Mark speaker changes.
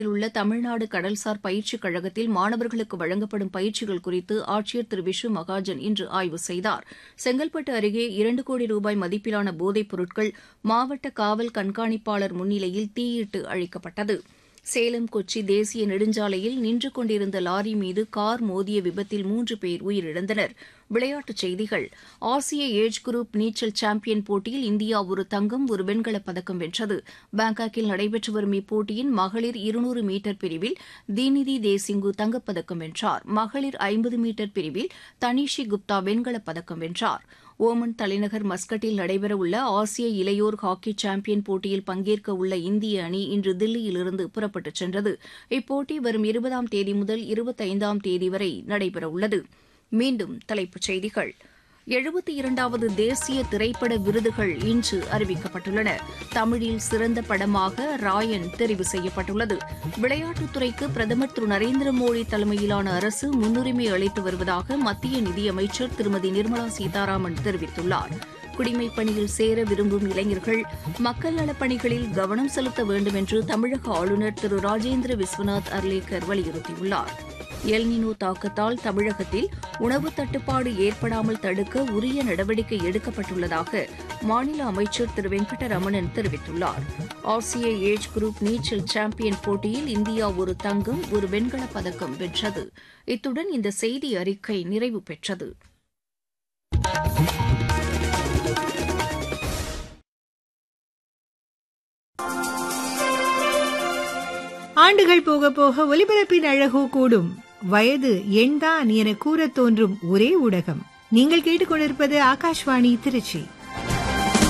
Speaker 1: உள்ள தமிழ்நாடு கடல்சார் பயிற்சிக் கழகத்தில் மாணவர்களுக்கு வழங்கப்படும் பயிற்சிகள் குறித்து ஆட்சியர் திரு விஷு மகாஜன் இன்று ஆய்வு செய்தார் செங்கல்பட்டு அருகே இரண்டு கோடி ரூபாய் மதிப்பிலான போதைப் பொருட்கள் மாவட்ட காவல் கண்காணிப்பாளர் முன்னிலையில் தீயிட்டு அழிக்கப்பட்டது சேலம் கொச்சி தேசிய நெடுஞ்சாலையில் நின்று கொண்டிருந்த லாரி மீது கார் மோதிய விபத்தில் மூன்று பேர் உயிரிழந்தனர் விளையாட்டுச் செய்திகள் ஆசிய ஏஜ் குரூப் நீச்சல் சாம்பியன் போட்டியில் இந்தியா ஒரு தங்கம் ஒரு வெண்கலப் பதக்கம் வென்றது பாங்காக்கில் நடைபெற்று வரும் இப்போட்டியின் மகளிர் இருநூறு மீட்டர் பிரிவில் தீனிதி தேசிங்கு தங்கப்பதக்கம் வென்றார் மகளிர் ஐம்பது மீட்டர் பிரிவில் தனிஷி குப்தா வெண்கலப் பதக்கம் வென்றார் ஓமன் தலைநகர் மஸ்கட்டில் நடைபெறவுள்ள ஆசிய இளையோர் ஹாக்கி சாம்பியன் போட்டியில் பங்கேற்க உள்ள இந்திய அணி இன்று தில்லியிலிருந்து புறப்பட்டுச் சென்றது இப்போட்டி வரும் இருபதாம் தேதி முதல் இருபத்தைந்தாம் தேதி வரை நடைபெறவுள்ளது மீண்டும் தலைப்புச் செய்திகள் எழுபத்தி இரண்டாவது தேசிய திரைப்பட விருதுகள் இன்று அறிவிக்கப்பட்டுள்ளன தமிழில் சிறந்த படமாக ராயன் தெரிவு செய்யப்பட்டுள்ளது விளையாட்டுத்துறைக்கு பிரதமர் திரு நரேந்திர மோடி தலைமையிலான அரசு முன்னுரிமை அளித்து வருவதாக மத்திய நிதியமைச்சர் திருமதி நிர்மலா சீதாராமன் தெரிவித்துள்ளார் குடிமைப் பணியில் சேர விரும்பும் இளைஞர்கள் மக்கள் நலப்பணிகளில் கவனம் செலுத்த வேண்டும் என்று தமிழக ஆளுநர் திரு ராஜேந்திர விஸ்வநாத் அர்லேக்கர் வலியுறுத்தியுள்ளார் எல்னினோ தாக்கத்தால் தமிழகத்தில் உணவு தட்டுப்பாடு ஏற்படாமல் தடுக்க உரிய நடவடிக்கை எடுக்கப்பட்டுள்ளதாக மாநில அமைச்சர் திரு வெங்கடரமணன் தெரிவித்துள்ளார் ஆசிய ஏஜ் குரூப் நீச்சல் சாம்பியன் போட்டியில் இந்தியா ஒரு தங்கம் ஒரு வெண்கலப் பதக்கம் வென்றது இத்துடன் இந்த செய்தி அறிக்கை நிறைவு பெற்றது
Speaker 2: ஆண்டுகள் போக போக ஒலிபரப்பின் அழகோ கூடும் வயது எண்தான் என கூறத் தோன்றும் ஒரே ஊடகம் நீங்கள் கேட்டுக்கொண்டிருப்பது ஆகாஷ்வாணி திருச்சி